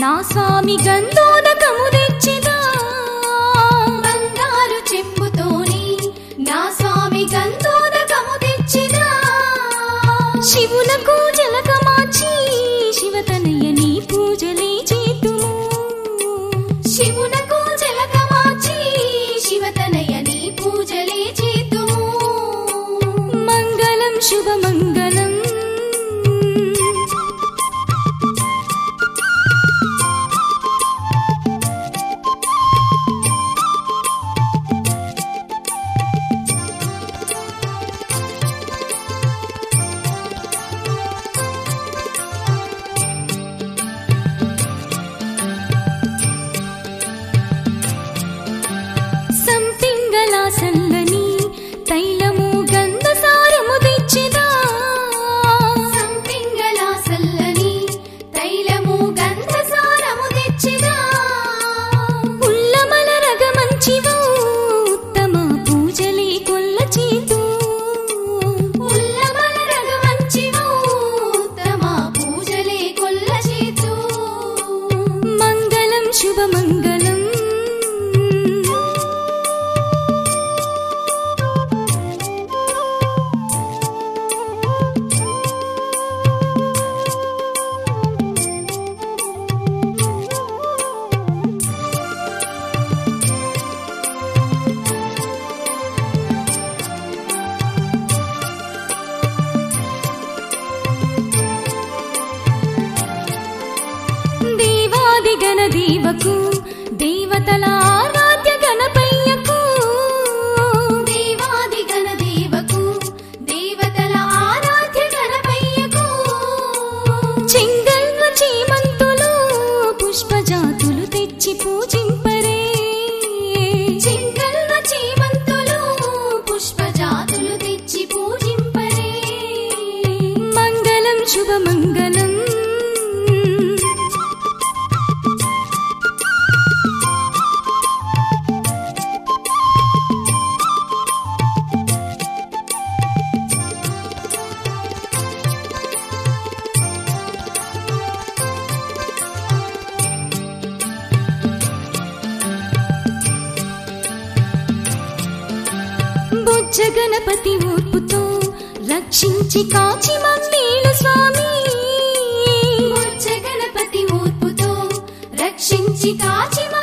నా స్వామి గంధోదకము తెచ్చిదా బంగారు చెంబుతోని నా స్వామి గంధోదకము తెచ్చినా శివులకు జలకమాచి శివతనయ నీ పూజలే చేతుము శివునకు జలకమాచి శివతనయ నీ పూజలే చేతుము మంగళం శుభమంగళం సంపింగళ సల్లని తైలము గంధసారము తెచ్చిదా సంపింగళ సల్లని తైలము గంధసారము తెచ్చినా ఉల్లమల రగమంచివో ఉత్తమ పూజలే కొల్ల చేతు ఉల్లమల రగమంచివు ఉత్తమ పూజలే కొల్ల చేతు మంగళం శుభమంగళం దేవాది గణ దేవకు దేవతల ఆరాధ్య గణపయ్యకు దేవాది గణ దేవకు దేవతల ఆరాధ్య గణపయ్యకు చెంగల్వ చేమంతులు పుష్పజాతులు తెచ్చి పూజింపరే చింకల్వ చీమంతులు పుష్పజాతులు తెచ్చి పూజింపరే మంగళం శుభమంగళం బుజ్జ గణపతి ఓర్పుతో రక్షించి కాచి మమ్మీలు స్వామి వచ్చ గణపతి ఊర్పుతో రక్షించి కాచి మా